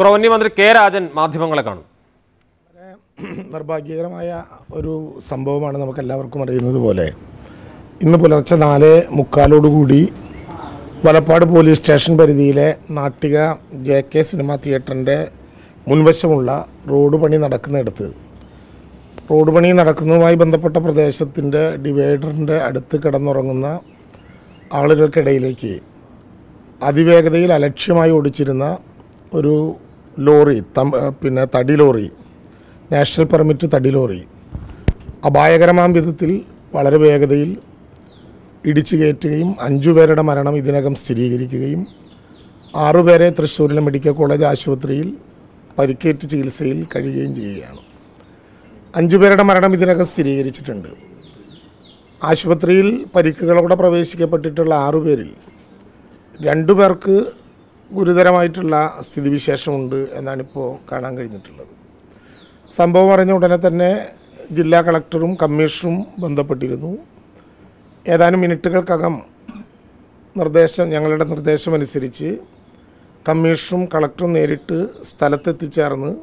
പ്രവന്യ മന്ത്രി കെ രാജൻ മാധ്യമങ്ങളെ കാണും നിർഭാഗ്യകരമായ ഒരു സംഭവമാണ് നമുക്ക് എല്ലാവർക്കും അറിയുന്നത് പോലെ ഇന്ന് പുലർച്ചെ നാല് മുക്കാലോടുകൂടി വലപ്പാട് പോലീസ് സ്റ്റേഷൻ പരിധിയിലെ നാട്ടിക ജെ കെ സിനിമ തിയേറ്ററിൻ്റെ മുൻവശമുള്ള റോഡ് പണി നടക്കുന്നിടത്ത് റോഡ് പണി നടക്കുന്നതുമായി ബന്ധപ്പെട്ട പ്രദേശത്തിൻ്റെ ഡിവൈഡറിൻ്റെ അടുത്ത് കിടന്നുറങ്ങുന്ന ആളുകൾക്കിടയിലേക്ക് അതിവേഗതയിൽ അലക്ഷ്യമായി ഓടിച്ചിരുന്ന ഒരു ലോറി തം പിന്നെ തടി ലോറി നാഷണൽ പെർമിറ്റ് തടി ലോറി അപായകരമാം വിധത്തിൽ വളരെ വേഗതയിൽ ഇടിച്ചു കയറ്റുകയും അഞ്ചു പേരുടെ മരണം ഇതിനകം സ്ഥിരീകരിക്കുകയും ആറുപേരെ തൃശ്ശൂരിലെ മെഡിക്കൽ കോളേജ് ആശുപത്രിയിൽ പരിക്കേറ്റ് ചികിത്സയിൽ കഴിയുകയും ചെയ്യുകയാണ് അഞ്ചു പേരുടെ മരണം ഇതിനകം സ്ഥിരീകരിച്ചിട്ടുണ്ട് ആശുപത്രിയിൽ പരിക്കുകളോടെ പ്രവേശിക്കപ്പെട്ടിട്ടുള്ള ആറുപേരിൽ രണ്ടു പേർക്ക് ഗുരുതരമായിട്ടുള്ള സ്ഥിതിവിശേഷമുണ്ട് എന്നാണിപ്പോൾ കാണാൻ കഴിഞ്ഞിട്ടുള്ളത് സംഭവം അറിഞ്ഞ ഉടനെ തന്നെ ജില്ലാ കളക്ടറും കമ്മീഷണറും ബന്ധപ്പെട്ടിരുന്നു ഏതാനും മിനിറ്റുകൾക്കകം നിർദ്ദേശം ഞങ്ങളുടെ നിർദ്ദേശമനുസരിച്ച് കമ്മീഷണറും കളക്ടറും നേരിട്ട് സ്ഥലത്തെത്തിച്ചേർന്ന്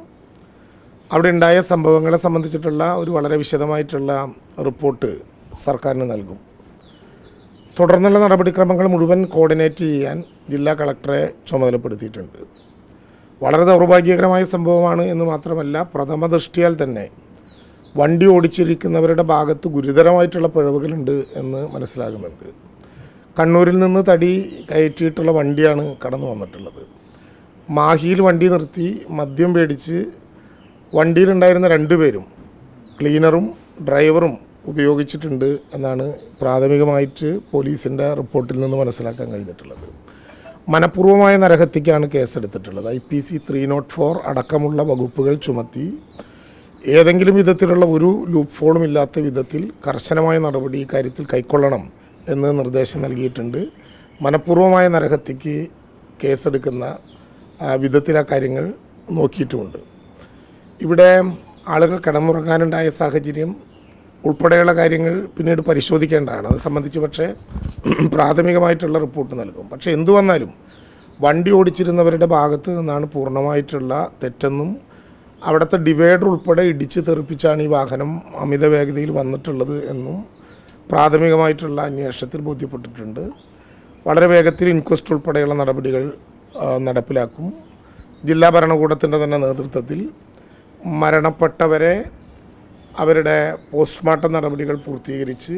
അവിടെ ഉണ്ടായ സംഭവങ്ങളെ സംബന്ധിച്ചിട്ടുള്ള ഒരു വളരെ വിശദമായിട്ടുള്ള റിപ്പോർട്ട് സർക്കാരിന് നൽകും തുടർന്നുള്ള നടപടിക്രമങ്ങൾ മുഴുവൻ കോർഡിനേറ്റ് ചെയ്യാൻ ജില്ലാ കളക്ടറെ ചുമതലപ്പെടുത്തിയിട്ടുണ്ട് വളരെ ദൗർഭാഗ്യകരമായ സംഭവമാണ് എന്ന് മാത്രമല്ല പ്രഥമ ദൃഷ്ടിയാൽ തന്നെ വണ്ടി ഓടിച്ചിരിക്കുന്നവരുടെ ഭാഗത്ത് ഗുരുതരമായിട്ടുള്ള പിഴവുകളുണ്ട് എന്ന് മനസ്സിലാകുന്നുണ്ട് കണ്ണൂരിൽ നിന്ന് തടി കയറ്റിയിട്ടുള്ള വണ്ടിയാണ് കടന്നു വന്നിട്ടുള്ളത് മാഹിയിൽ വണ്ടി നിർത്തി മദ്യം മേടിച്ച് വണ്ടിയിലുണ്ടായിരുന്ന രണ്ടുപേരും ക്ലീനറും ഡ്രൈവറും ഉപയോഗിച്ചിട്ടുണ്ട് എന്നാണ് പ്രാഥമികമായിട്ട് പോലീസിൻ്റെ റിപ്പോർട്ടിൽ നിന്ന് മനസ്സിലാക്കാൻ കഴിഞ്ഞിട്ടുള്ളത് മനഃപൂർവ്വമായ നരഹത്യക്കാണ് കേസെടുത്തിട്ടുള്ളത് I P C three nought four അടക്കമുള്ള വകുപ്പുകൾ ചുമത്തി ഏതെങ്കിലും വിധത്തിലുള്ള ഒരു ലൂപ്പ് ഫോളും ഇല്ലാത്ത വിധത്തിൽ കർശനമായ നടപടി ഇക്കാര്യത്തിൽ കൈക്കൊള്ളണം എന്ന് നിർദ്ദേശം നൽകിയിട്ടുണ്ട് മനഃപൂർവ്വമായ നരഹത്യക്ക് കേസെടുക്കുന്ന ആ, വിധത്തിൽ ആ കാര്യങ്ങൾ നോക്കിയിട്ടുമുണ്ട് ഇവിടെ ആളുകൾ കിടന്നുറങ്ങാനുണ്ടായ സാഹചര്യം ഉൾപ്പെടെയുള്ള കാര്യങ്ങൾ പിന്നീട് പരിശോധിക്കേണ്ടതാണ് അത് സംബന്ധിച്ച് പക്ഷേ പ്രാഥമികമായിട്ടുള്ള റിപ്പോർട്ട് നൽകും പക്ഷേ എന്തു വന്നാലും വണ്ടി ഓടിച്ചിരുന്നവരുടെ ഭാഗത്ത് നിന്നാണ് പൂർണ്ണമായിട്ടുള്ള തെറ്റെന്നും അവിടുത്തെ ഡിവൈഡർ ഉൾപ്പെടെ ഇടിച്ച് തെറിപ്പിച്ചാണ് ഈ വാഹനം അമിത വേഗതയിൽ വന്നിട്ടുള്ളത് എന്നും പ്രാഥമികമായിട്ടുള്ള അന്വേഷണത്തിൽ ബോധ്യപ്പെട്ടിട്ടുണ്ട് വളരെ വേഗത്തിൽ ഇൻക്വസ്റ്റ് ഉൾപ്പെടെയുള്ള നടപടികൾ ആ, നടപ്പിലാക്കും ജില്ലാ ഭരണകൂടത്തിൻ്റെ തന്നെ നേതൃത്വത്തിൽ മരണപ്പെട്ടവരെ അവരുടെ പോസ്റ്റ്മോർട്ടം നടപടികൾ പൂർത്തീകരിച്ച്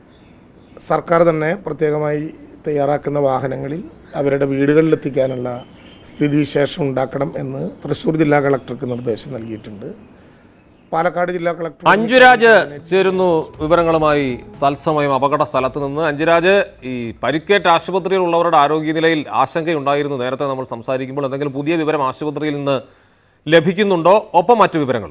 സർക്കാർ തന്നെ പ്രത്യേകമായി തയ്യാറാക്കുന്ന വാഹനങ്ങളിൽ അവരുടെ വീടുകളിലെത്തിക്കാനുള്ള സ്ഥിതിവിശേഷം ഉണ്ടാക്കണം എന്ന് തൃശ്ശൂർ ജില്ലാ കളക്ടർക്ക് നിർദ്ദേശം നൽകിയിട്ടുണ്ട് പാലക്കാട് ജില്ലാ കളക്ടർ അഞ്ജുരാജ് ചേരുന്നു വിവരങ്ങളുമായി തത്സമയം അപകട സ്ഥലത്ത് നിന്ന് അഞ്ജുരാജ് ഈ പരിക്കേറ്റ ആശുപത്രിയിലുള്ളവരുടെ ആരോഗ്യനിലയിൽ ആശങ്കയുണ്ടായിരുന്നു നേരത്തെ നമ്മൾ സംസാരിക്കുമ്പോൾ എന്തെങ്കിലും പുതിയ വിവരം ആശുപത്രിയിൽ നിന്ന് ലഭിക്കുന്നുണ്ടോ ഒപ്പം മറ്റു വിവരങ്ങൾ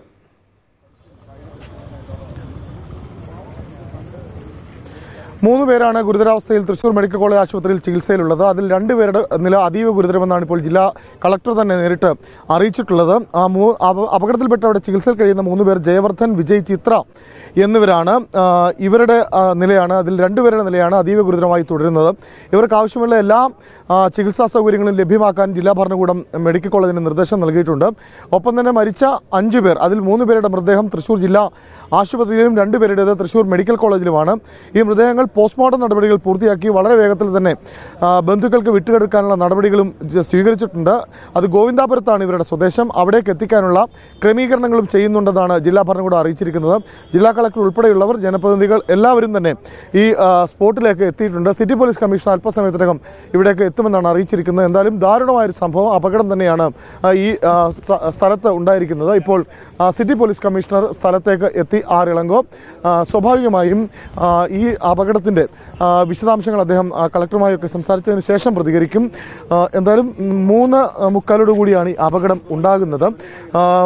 മൂന്ന് പേരാണ് ഗുരുതരാവസ്ഥയിൽ തൃശൂർ മെഡിക്കൽ കോളേജ് ആശുപത്രിയിൽ ചികിത്സയിലുള്ളത് അതിൽ രണ്ടുപേരുടെ നില അതീവ ഗുരുതരമെന്നാണ് ഇപ്പോൾ ജില്ലാ കളക്ടർ തന്നെ നേരിട്ട് അറിയിച്ചിട്ടുള്ളത് ആ മൂ അപ- അപകടത്തിൽപ്പെട്ട് അവിടെ ചികിത്സയിൽ കഴിയുന്ന മൂന്ന് പേർ ജയവർദ്ധൻ വിജയ് ചിത്ര എന്നിവരാണ് ആ, ഇവരുടെ ആ, നിലയാണ് അതിൽ രണ്ടുപേരുടെ നിലയാണ് അതീവ ഗുരുതരമായി തുടരുന്നത് ഇവർക്ക് ആവശ്യമുള്ള എല്ലാ ആ, ചികിത്സാ സൗകര്യങ്ങളും ലഭ്യമാക്കാൻ ജില്ലാ ഭരണകൂടം മെഡിക്കൽ കോളേജിന് നിർദ്ദേശം നൽകിയിട്ടുണ്ട് ഒപ്പം തന്നെ മരിച്ച അഞ്ചു പേർ അതിൽ മൂന്ന് പേരുടെ മൃതദേഹം തൃശൂർ ജില്ലാ ആശുപത്രിയിലും രണ്ടുപേരുടേത് തൃശൂർ മെഡിക്കൽ കോളേജിലുമാണ് ഈ മൃതദേഹങ്ങൾ പോസ്റ്റ്മോർട്ടം നടപടികൾ പൂർത്തിയാക്കി വളരെ വേഗത്തിൽ തന്നെ ആ, ബന്ധുക്കൾക്ക് വിട്ടുകൊടുക്കാനുള്ള നടപടികളും ജ- സ്വീകരിച്ചിട്ടുണ്ട് അത് ഗോവിന്ദാപുരത്താണ് ഇവരുടെ സ്വദേശം അവിടേക്ക് എത്തിക്കാനുള്ള ക്രമീകരണങ്ങളും ചെയ്യുന്നുണ്ടെന്നാണ് ജില്ലാ ഭരണകൂടം അറിയിച്ചിരിക്കുന്നത് ജില്ലാ കളക്ടർ ഉൾപ്പെടെയുള്ളവർ ജനപ്രതിനിധികൾ എല്ലാവരും തന്നെ ഈ ആ, സ്പോട്ടിലേക്ക് എത്തിയിട്ടുണ്ട് സിറ്റി പോലീസ് കമ്മീഷണർ അല്പസമയത്തിനകം ഇവിടേക്ക് എത്തുമെന്നാണ് അറിയിച്ചിരിക്കുന്നത് എന്തായാലും ദാരുണമായൊരു സംഭവം അപകടം തന്നെയാണ് ആ, ഈ ആ, സ്ഥ- സ്ഥലത്ത് ഉണ്ടായിരിക്കുന്നത് ഇപ്പോൾ ആ, സിറ്റി പോലീസ് കമ്മീഷണർ സ്ഥലത്തേക്ക് എത്തി ആറിളങ്കോ ആ, സ്വാഭാവികമായും ആ, ഈ അപകടത്തിൻ്റെ ആ, വിശദാംശങ്ങൾ അദ്ദേഹം ആ, കളക്ടറുമായൊക്കെ സംസാരിച്ചതിന് ശേഷം പ്രതികരിക്കും ആ, എന്തായാലും മൂന്ന് മുക്കാലോട് കൂടിയാണ് ഈ അപകടം ഉണ്ടാകുന്നത് ആ,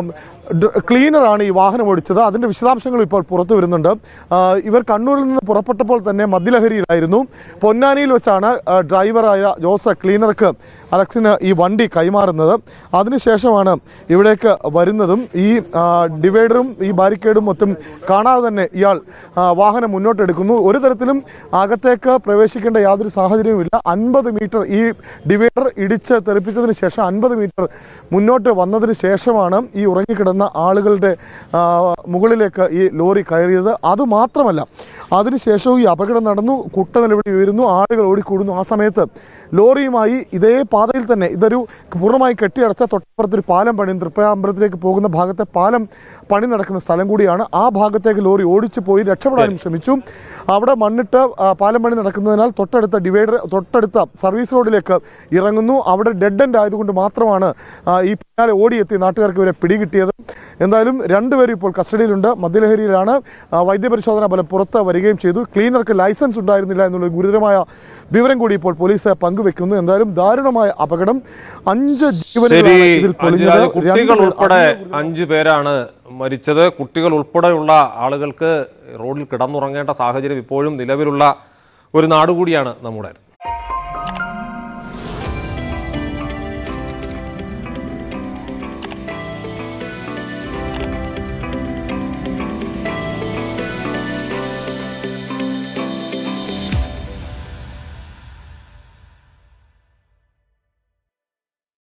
ഡ- ക്ലീനറാണ് ഈ വാഹനം ഓടിച്ചത് അതിൻ്റെ വിശദാംശങ്ങൾ ഇപ്പോൾ പുറത്തു വരുന്നുണ്ട് ആ, ഇവർ കണ്ണൂരിൽ നിന്ന് പുറപ്പെട്ടപ്പോൾ തന്നെ മദ്യലഹരിയിലായിരുന്നു പൊന്നാനിയിൽ വെച്ചാണ് ആ, ഡ്രൈവറായ ജോസ് ക്ലീനർക്ക് അലക്സിന് ഈ വണ്ടി കൈമാറുന്നത് അതിനുശേഷമാണ് ഇവിടേക്ക് വരുന്നതും ഈ ആ, ഡിവൈഡറും ഈ ബാരിക്കേഡും മൊത്തം കാണാതെ തന്നെ ഇയാൾ ആ, വാഹനം മുന്നോട്ടെടുക്കുന്നു ഒരു തരത്തിലും അകത്തേക്ക് പ്രവേശിക്കേണ്ട യാതൊരു സാഹചര്യവുമില്ല അൻപത് മീറ്റർ ഈ ഡിവൈഡർ ഇടിച്ച് തെറിപ്പിച്ചതിന് ശേഷം അൻപത് മീറ്റർ മുന്നോട്ട് വന്നതിന് ശേഷമാണ് ഈ ഉറങ്ങിക്കിടന്ന ആളുകളുടെ ആ, മുകളിലേക്ക് ഈ ലോറി കയറിയത് അതുമാത്രമല്ല അതിനുശേഷവും ഈ അപകടം നടന്നു കുട്ട നിലവിളി ഉയരുന്നു ആളുകൾ ഓടിക്കൂടുന്നു ആ സമയത്ത് ലോറിയുമായി ഇതേ പാതയിൽ തന്നെ ഇതൊരു പൂർണ്ണമായി കെട്ടിയടച്ച തൊട്ടപ്പുറത്തൊരു പാലം പണിയും തൃപ്പയാമ്പലത്തിലേക്ക് പോകുന്ന ഭാഗത്തെ പാലം പണി നടക്കുന്ന സ്ഥലം കൂടിയാണ് ആ ഭാഗത്തേക്ക് ലോറി ഓടിച്ചു പോയി രക്ഷപ്പെടാനും ശ്രമിച്ചു അവിടെ മണ്ണിട്ട് ആ, പാലം പണി നടക്കുന്നതിനാൽ തൊട്ടടുത്ത ഡിവൈഡർ തൊട്ടടുത്ത സർവീസ് റോഡിലേക്ക് ഇറങ്ങുന്നു അവിടെ ഡെഡ് എൻഡ് ആയതുകൊണ്ട് മാത്രമാണ് ആ, ഈ പിന്നാലെ ഓടിയെത്തി നാട്ടുകാർക്ക് ഇവരെ പിടികിട്ടിയത് എന്തായാലും രണ്ടുപേരും ഇപ്പോൾ കസ്റ്റഡിയിലുണ്ട് മദ്യലഹരിയിലാണ് ആ, വൈദ്യപരിശോധനാ ഫലം പുറത്ത് വരികയും ചെയ്തു ക്ലീനർക്ക് ലൈസൻസ് ഉണ്ടായിരുന്നില്ല എന്നുള്ള ഗുരുതരമായ വിവരം കൂടി ഇപ്പോൾ പോലീസ് പങ്കുവെക്കുന്നു എന്തായാലും ദാരുണമായ അപകടം അഞ്ച് ശരി ജീവനുകളാണ് ഇതിൽ പൊലിഞ്ഞത് അഞ്ജുരാജ് കുട്ടികൾ രണ്ടുപേർ ഉൾപ്പെടെ അഞ്ചു പേരാണ് മരിച്ചത് കുട്ടികൾ ഉൾപ്പെടെയുള്ള ആളുകൾക്ക് റോഡിൽ കിടന്നുറങ്ങേണ്ട സാഹചര്യം ഇപ്പോഴും നിലവിലുള്ള ഒരു നാടുകൂടിയാണ് നമ്മുടെ